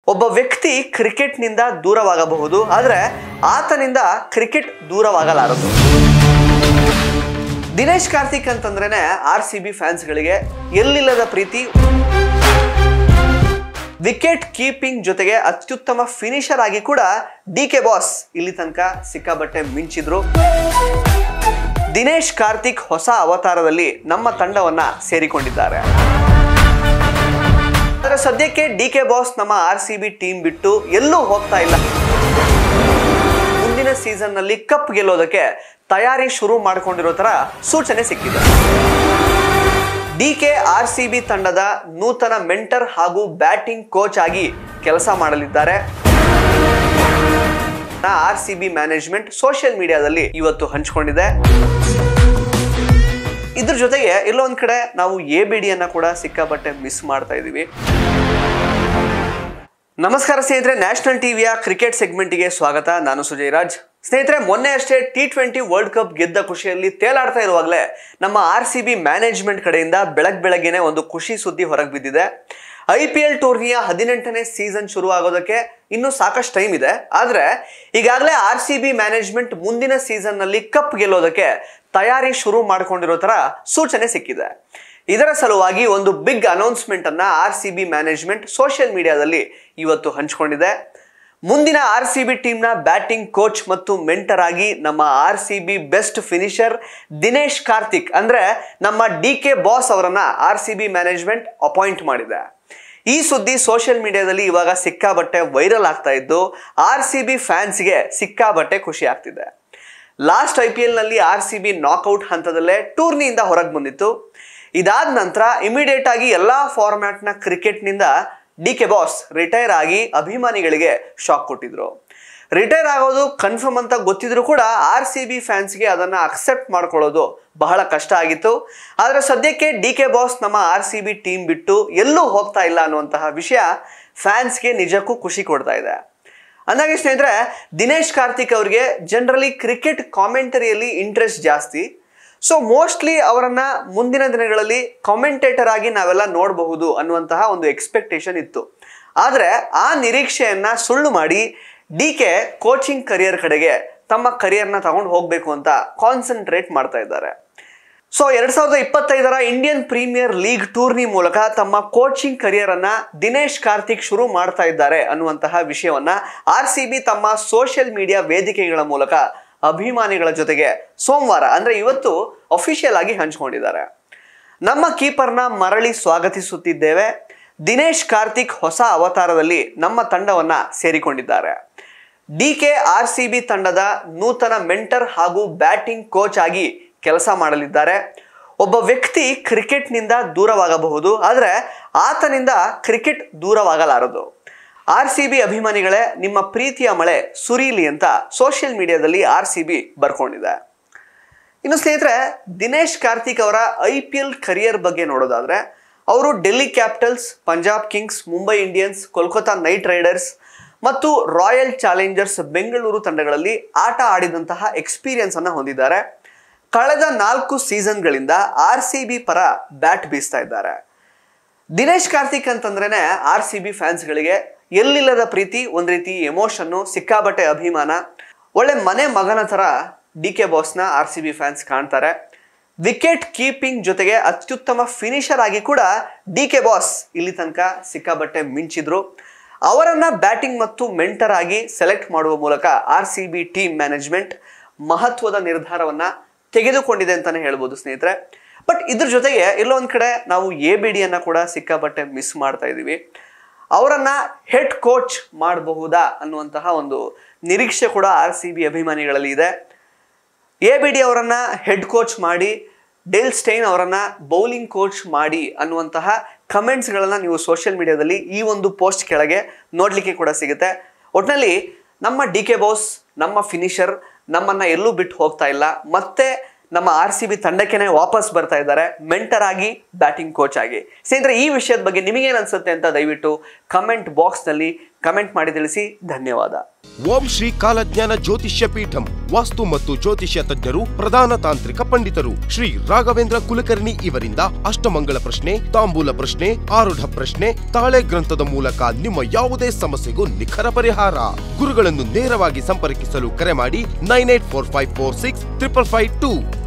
ಒಬ್ಬ ವ್ಯಕ್ತಿ ಕ್ರಿಕೆಟ್ನಿಂದ ದೂರವಾಗಬಹುದು ಆದರೆ ಆತನಿಂದ ಕ್ರಿಕೆಟ್ ದೂರವಾಗಲಾರದು ದಿನೇಶ್ ಕಾರ್ತಿಕ್ ಅಂತಂದ್ರೇನೆ ಆರ್ ಸಿ ಬಿ ಫ್ಯಾನ್ಸ್ಗಳಿಗೆ ಎಲ್ಲಿಲ್ಲದ ಪ್ರೀತಿ ವಿಕೆಟ್ ಕೀಪಿಂಗ್ ಜೊತೆಗೆ ಅತ್ಯುತ್ತಮ ಫಿನಿಷರ್ ಆಗಿ ಕೂಡ ಡಿ ಕೆ ಬಾಸ್ ಇಲ್ಲಿ ತನಕ ಸಿಕ್ಕಾಬಟ್ಟೆ ಮಿಂಚಿದ್ರು ದಿನೇಶ್ ಕಾರ್ತಿಕ್ ಹೊಸ ಅವತಾರದಲ್ಲಿ ನಮ್ಮ ತಂಡವನ್ನ ಸೇರಿಕೊಂಡಿದ್ದಾರೆ ಆದರೆ ಸದ್ಯಕ್ಕೆ ಡಿ ಕೆ ಬಾಸ್ ನಮ್ಮ ಆರ್ ಸಿ ಬಿ ಟೀಮ್ ಬಿಟ್ಟು ಎಲ್ಲೂ ಹೋಗ್ತಾ ಇಲ್ಲ ಮುಂದಿನ ಸೀಸನ್ ನಲ್ಲಿ ಕಪ್ ಗೆಲ್ಲೋದಕ್ಕೆ ತಯಾರಿ ಶುರು ಮಾಡಿಕೊಂಡಿರೋ ತರ ಸೂಚನೆ ಸಿಕ್ಕಿದೆ D K R C B ತಂಡದ ನೂತನ ಮೆಂಟರ್ ಹಾಗೂ ಬ್ಯಾಟಿಂಗ್ ಕೋಚ್ ಆಗಿ ಕೆಲಸ ಮಾಡಲಿದ್ದಾರೆ R C B management social ಮೀಡಿಯಾದಲ್ಲಿ ಇವತ್ತು ಹಂಚಿಕೊಂಡಿದೆ ಇದ್ರ ಜೊತೆಗೆ ಎಲ್ಲೋ ಒಂದ್ ಕಡೆ ನಾವು ಎ ಬಿ ಡಿಯನ್ನ ಕೂಡ ಸಿಕ್ಕಾಪಟ್ಟೆ ಮಿಸ್ ಮಾಡ್ತಾ ಇದೀವಿ ನಮಸ್ಕಾರ ಸ್ನೇಹಿತರೆ ನ್ಯಾಷನಲ್ ಟಿವಿಯ ಕ್ರಿಕೆಟ್ ಸೆಗ್ಮೆಂಟ್ಗೆ ಸ್ವಾಗತ ನಾನು ಸುಜಯ್ ರಾಜ್ ಸ್ನೇಹಿತರೆ ಮೊನ್ನೆ ಅಷ್ಟೇ ಟಿ ಟ್ವೆಂಟಿ ವರ್ಲ್ಡ್ ಕಪ್ ಗೆದ್ದ ಖುಷಿಯಲ್ಲಿ ತೇಲಾಡ್ತಾ ಇರುವಾಗಲೇ ನಮ್ಮ ಆರ್ ಸಿ ಬಿ ಮ್ಯಾನೇಜ್ಮೆಂಟ್ ಕಡೆಯಿಂದ ಬೆಳಗ್ ಬೆಳಗ್ಗೆನೆ ಒಂದು ಖುಷಿ ಸುದ್ದಿ ಹೊರಗೆ ಬಿದ್ದಿದೆ ಐ ಪಿ ಎಲ್ ಟೂರ್ನಿಯ ಹದಿನೆಂಟನೇ ಸೀಸನ್ ಶುರು ಆಗೋದಕ್ಕೆ ಇನ್ನೂ ಸಾಕಷ್ಟು ಟೈಮ್ ಇದೆ ಆದರೆ ಈಗಾಗಲೇ ಆರ್ ಸಿ ಬಿ ಮ್ಯಾನೇಜ್ಮೆಂಟ್ ಮುಂದಿನ ಸೀಸನ್ನಲ್ಲಿ ಕಪ್ ಗೆಲ್ಲೋದಕ್ಕೆ ತಯಾರಿ ಶುರು ಮಾಡಿಕೊಂಡಿರೋ ಥರ ಸೂಚನೆ ಸಿಕ್ಕಿದೆ ಇದರ ಸಲುವಾಗಿ ಒಂದು ಬಿಗ್ ಅನೌನ್ಸ್ಮೆಂಟ್ ಅನ್ನ R C B management social ಮೀಡಿಯಾದಲ್ಲಿ ಇವತ್ತು ಹಂಚಿಕೊಂಡಿದೆ ಮುಂದಿನ ಆರ್ ಸಿ ಬಿ ಟೀಮ್ನ ಬ್ಯಾಟಿಂಗ್ ಕೋಚ್ ಮತ್ತು ಮೆಂಟರ್ ಆಗಿ ನಮ್ಮ R C B best finisher Dinesh Karthik ಅಂದ್ರೆ ನಮ್ಮ ಡಿ ಕೆ ಬಾಸ್ ಅವರನ್ನ R C B management appoint ಮಾಡಿದೆ ಈ ಸುದ್ದಿ ಸೋಷಿಯಲ್ ಮೀಡಿಯಾದಲ್ಲಿ ಇವಾಗ ಸಿಕ್ಕಾಬಟ್ಟೆ ವೈರಲ್ ಆಗ್ತಾ ಇದ್ದು ಆರ್ ಸಿ ಬಿ ಫ್ಯಾನ್ಸ್ಗೆ ಸಿಕ್ಕಾಬಟ್ಟೆ ಖುಷಿ ಆಗ್ತಿದೆ ಲಾಸ್ಟ್ ಐ ಪಿ ಎಲ್ನಲ್ಲಿ ಆರ್ ಸಿ ಬಿ ನಾಕ್ಔಟ್ ಹಂತದಲ್ಲೇ ಟೂರ್ನಿಯಿಂದ ಹೊರಗೆ ಬಂದಿತ್ತು ಇದಾದ ನಂತರ ಇಮಿಡಿಯೇಟ್ ಆಗಿ ಎಲ್ಲ ಫಾರ್ಮ್ಯಾಟ್ನ ಕ್ರಿಕೆಟ್ನಿಂದ ಡಿ ಕೆ ಬಾಸ್ ರಿಟೈರ್ ಆಗಿ ಅಭಿಮಾನಿಗಳಿಗೆ ಶಾಕ್ ಕೊಟ್ಟಿದ್ರು ರಿಟೈರ್ ಆಗೋದು ಕನ್ಫರ್ಮ್ ಅಂತ ಗೊತ್ತಿದ್ರು ಕೂಡ ಆರ್ ಸಿ ಬಿ ಫ್ಯಾನ್ಸ್ಗೆ ಅದನ್ನು ಅಕ್ಸೆಪ್ಟ್ ಮಾಡ್ಕೊಳ್ಳೋದು ಬಹಳ ಕಷ್ಟ ಆಗಿತ್ತು ಆದರೆ ಸದ್ಯಕ್ಕೆ ಡಿ ಕೆ ಬಾಸ್ ನಮ್ಮ ಆರ್ ಸಿ ಬಿ ಟೀಮ್ ಬಿಟ್ಟು ಎಲ್ಲೂ ಹೋಗ್ತಾ ಇಲ್ಲ ಅನ್ನುವಂತಹ ವಿಷಯ ಫ್ಯಾನ್ಸ್ಗೆ ನಿಜಕ್ಕೂ ಖುಷಿ ಕೊಡ್ತಾ ಇದೆ ಅಂದಾಗೆ ಸ್ನೇಹಿತರೆ ದಿನೇಶ್ ಕಾರ್ತಿಕ್ ಅವರಿಗೆ ಜನರಲಿ ಕ್ರಿಕೆಟ್ ಕಾಮೆಂಟರಿಯಲ್ಲಿ ಇಂಟ್ರೆಸ್ಟ್ ಜಾಸ್ತಿ ಸೊ ಮೋಸ್ಟ್ಲಿ ಅವರನ್ನ ಮುಂದಿನ ದಿನಗಳಲ್ಲಿ ಕಾಮೆಂಟೇಟರ್ ಆಗಿ ನಾವೆಲ್ಲ ನೋಡಬಹುದು ಅನ್ನುವಂತಹ ಒಂದು ಎಕ್ಸ್ಪೆಕ್ಟೇಷನ್ ಇತ್ತು ಆದರೆ ಆ ನಿರೀಕ್ಷೆಯನ್ನ ಸುಳ್ಳು ಮಾಡಿ ಡಿ ಕೆ ಕೋಚಿಂಗ್ ಕರಿಯರ್ ಕಡೆಗೆ ತಮ್ಮ ಕರಿಯರ್ನ ತಗೊಂಡು ಹೋಗಬೇಕು ಅಂತ ಕಾನ್ಸಂಟ್ರೇಟ್ ಮಾಡ್ತಾ ಇದ್ದಾರೆ ಸೊ ಎರಡ್ ಸಾವಿರದ ಇಪ್ಪತ್ತೈದರ ಇಂಡಿಯನ್ ಪ್ರೀಮಿಯರ್ ಲೀಗ್ ಟೂರ್ನಿ ಮೂಲಕ ತಮ್ಮ ಕೋಚಿಂಗ್ ಕರಿಯರ್ ಅನ್ನ ದಿನೇಶ್ ಕಾರ್ತಿಕ್ ಶುರು ಮಾಡ್ತಾ ಇದ್ದಾರೆ ಅನ್ನುವಂತಹ ವಿಷಯವನ್ನ ಆರ್ ಸಿ ಬಿ ತಮ್ಮ ಸೋಷಿಯಲ್ ಮೀಡಿಯಾ ವೇದಿಕೆಗಳ ಮೂಲಕ ಅಭಿಮಾನಿಗಳ ಜೊತೆಗೆ ಸೋಮವಾರ ಅಂದ್ರೆ ಇವತ್ತು ಅಫಿಷಿಯಲ್ ಆಗಿ ಹಂಚಿಕೊಂಡಿದ್ದಾರೆ ನಮ್ಮ ಕೀಪರ್ನ ಮರಳಿ ಸ್ವಾಗತಿಸುತ್ತಿದ್ದೇವೆ ದಿನೇಶ್ ಕಾರ್ತಿಕ್ ಹೊಸ ಅವತಾರದಲ್ಲಿ ನಮ್ಮ ತಂಡವನ್ನ ಸೇರಿಕೊಂಡಿದ್ದಾರೆ D K R C B ತಂಡದ ನೂತನ ಮೆಂಟರ್ ಹಾಗೂ ಬ್ಯಾಟಿಂಗ್ ಕೋಚ್ ಆಗಿ ಕೆಲಸ ಮಾಡಲಿದ್ದಾರೆ ಒಬ್ಬ ವ್ಯಕ್ತಿ ಕ್ರಿಕೆಟ್ನಿಂದ ದೂರವಾಗಬಹುದು ಆದರೆ ಆತನಿಂದ ಕ್ರಿಕೆಟ್ ದೂರವಾಗಲಾರದು ಆರ್ ಸಿ ಬಿ ಅಭಿಮಾನಿಗಳೇ ನಿಮ್ಮ ಪ್ರೀತಿಯ ಮಳೆ ಸುರೀಲಿ ಅಂತ ಸೋಷಿಯಲ್ ಮೀಡಿಯಾದಲ್ಲಿ ಆರ್ ಸಿ ಬಿ ಬರ್ಕೊಂಡಿದೆ ಇನ್ನು ಸ್ನೇಹಿತರೆ ದಿನೇಶ್ ಕಾರ್ತಿಕ್ ಅವರ ಐ ಪಿ ಎಲ್ ಕರಿಯರ್ ಬಗ್ಗೆ ನೋಡೋದಾದ್ರೆ ಅವರು Delhi Capitals Punjab Kings Mumbai Indians Kolkata Knight Riders ಮತ್ತು ರಾಯಲ್ ಚಾಲೆಂಜರ್ಸ್ ಬೆಂಗಳೂರು ತಂಡಗಳಲ್ಲಿ ಆಟ ಆಡಿದಂತಹ ಎಕ್ಸ್ಪೀರಿಯನ್ಸ್ ಅನ್ನ ಹೊಂದಿದ್ದಾರೆ ಕಳೆದ ನಾಲ್ಕು ಸೀಸನ್ಗಳಿಂದ ಆರ್ ಸಿ ಬಿ ಪರ ಬ್ಯಾಟ್ ಬೀಸ್ತಾ ಇದ್ದಾರೆ ದಿನೇಶ್ ಕಾರ್ತಿಕ್ ಅಂತಂದ್ರೇನೆ ಆರ್ ಸಿ ಬಿ ಫ್ಯಾನ್ಸ್ಗಳಿಗೆ ಎಲ್ಲಿಲ್ಲದ ಪ್ರೀತಿ ಒಂದ್ ರೀತಿ ಎಮೋಷನ್ನು ಸಿಕ್ಕಾಬಟ್ಟೆ ಅಭಿಮಾನ ಒಳ್ಳೆ ಮನೆ ಮಗನ ತರ ಡಿ ಕೆ ಬಾಸ್ನ ಆರ್ ಸಿ ಬಿ ಫ್ಯಾನ್ಸ್ ಕಾಣ್ತಾರೆ ವಿಕೆಟ್ ಕೀಪಿಂಗ್ ಜೊತೆಗೆ ಅತ್ಯುತ್ತಮ ಫಿನಿಷರ್ ಆಗಿ ಕೂಡ ಡಿ ಕೆ ಬಾಸ್ ಇಲ್ಲಿ ತನಕ ಸಿಕ್ಕಾಬಟ್ಟೆ ಮಿಂಚಿದ್ರು ಅವರನ್ನ ಬ್ಯಾಟಿಂಗ್ ಮತ್ತು ಮೆಂಟರ್ ಆಗಿ ಸೆಲೆಕ್ಟ್ ಮಾಡುವ ಮೂಲಕ R C B team management ಮಹತ್ವದ ನಿರ್ಧಾರವನ್ನ ತೆಗೆದುಕೊಂಡಿದೆ ಅಂತಾನೆ ಹೇಳ್ಬೋದು ಸ್ನೇಹಿತರೆ ಬಟ್ ಇದ್ರ ಜೊತೆಗೆ ಎಲ್ಲೋ ಒಂದ್ ಕಡೆ ನಾವು ಎ ಬಿ ಡಿಯನ್ನ ಕೂಡ ಸಿಕ್ಕಾಪಟ್ಟೆ ಮಿಸ್ ಮಾಡ್ತಾ ಇದೀವಿ ಅವರನ್ನ ಹೆಡ್ ಕೋಚ್ ಮಾಡಬಹುದಾ ಅನ್ನುವಂತಹ ಒಂದು ನಿರೀಕ್ಷೆ ಕೂಡ ಆರ್ ಸಿ ಬಿ ಅಭಿಮಾನಿಗಳಲ್ಲಿ ಇದೆ ಎ ಬಿ ಡಿ ಅವರನ್ನ ಹೆಡ್ ಕೋಚ್ ಮಾಡಿ ಡೇಲ್ ಸ್ಟೈನ್ ಅವರನ್ನ ಬೌಲಿಂಗ್ ಕೋಚ್ ಮಾಡಿ ಅನ್ನುವಂತಹ ಕಮೆಂಟ್ಸ್ಗಳನ್ನ ನೀವು ಸೋಷಿಯಲ್ ಮೀಡಿಯಾದಲ್ಲಿ ಈ ಒಂದು ಪೋಸ್ಟ್ ಕೆಳಗೆ ನೋಡ್ಲಿಕ್ಕೆ ಕೂಡ ಸಿಗುತ್ತೆ ಒಟ್ನಲ್ಲಿ ನಮ್ಮ ಡಿ ಕೆ ಬೋಸ್ ನಮ್ಮ ಫಿನಿಷರ್ ನಮ್ಮನ್ನ ಎಲ್ಲೂ ಬಿಟ್ಟು ಹೋಗ್ತಾ ಇಲ್ಲ ಮತ್ತೆ ನಮ್ಮ ಆರ್ ಸಿ ಬಿ ತಂಡಕ್ಕೆನೆ ವಾಪಸ್ ಬರ್ತಾ ಇದ್ದಾರೆ ಮೆಂಟರ್ ಆಗಿ ಬ್ಯಾಟಿಂಗ್ ಕೋಚ್ ಆಗಿ ಸ್ನೇಹಿತರೆ ಈ ವಿಷಯದ ಬಗ್ಗೆ ನಿಮಗೇನು ಅನ್ಸುತ್ತೆ ಅಂತ ದಯವಿಟ್ಟು ಕಮೆಂಟ್ ಬಾಕ್ಸ್ನಲ್ಲಿ ಕಮೆಂಟ್ ಮಾಡಿ ತಿಳಿಸಿ ಧನ್ಯವಾದ ಓಂ ಶ್ರೀ ಕಾಲಜ್ಞಾನ ಜ್ಯೋತಿಷ್ಯ ಪೀಠಂ ವಾಸ್ತು ಮತ್ತು ಜ್ಯೋತಿಷ್ಯ ತಜ್ಞರು ಪ್ರಧಾನ ತಾಂತ್ರಿಕ ಪಂಡಿತರು ಶ್ರೀ ರಾಘವೇಂದ್ರ ಕುಲಕರ್ಣಿ ಇವರಿಂದ ಅಷ್ಟಮಂಗಳ ಪ್ರಶ್ನೆ ತಾಂಬೂಲ ಪ್ರಶ್ನೆ ಆರುಢ ಪ್ರಶ್ನೆ ತಾಳೆ ಗ್ರಂಥದ ಮೂಲಕ ನಿಮ್ಮ ಯಾವುದೇ ಸಮಸ್ಯೆಗೂ ನಿಖರ ಪರಿಹಾರ ಗುರುಗಳನ್ನು ನೇರವಾಗಿ ಸಂಪರ್ಕಿಸಲು ಕರೆ ಮಾಡಿ nine eight four five four six triple five two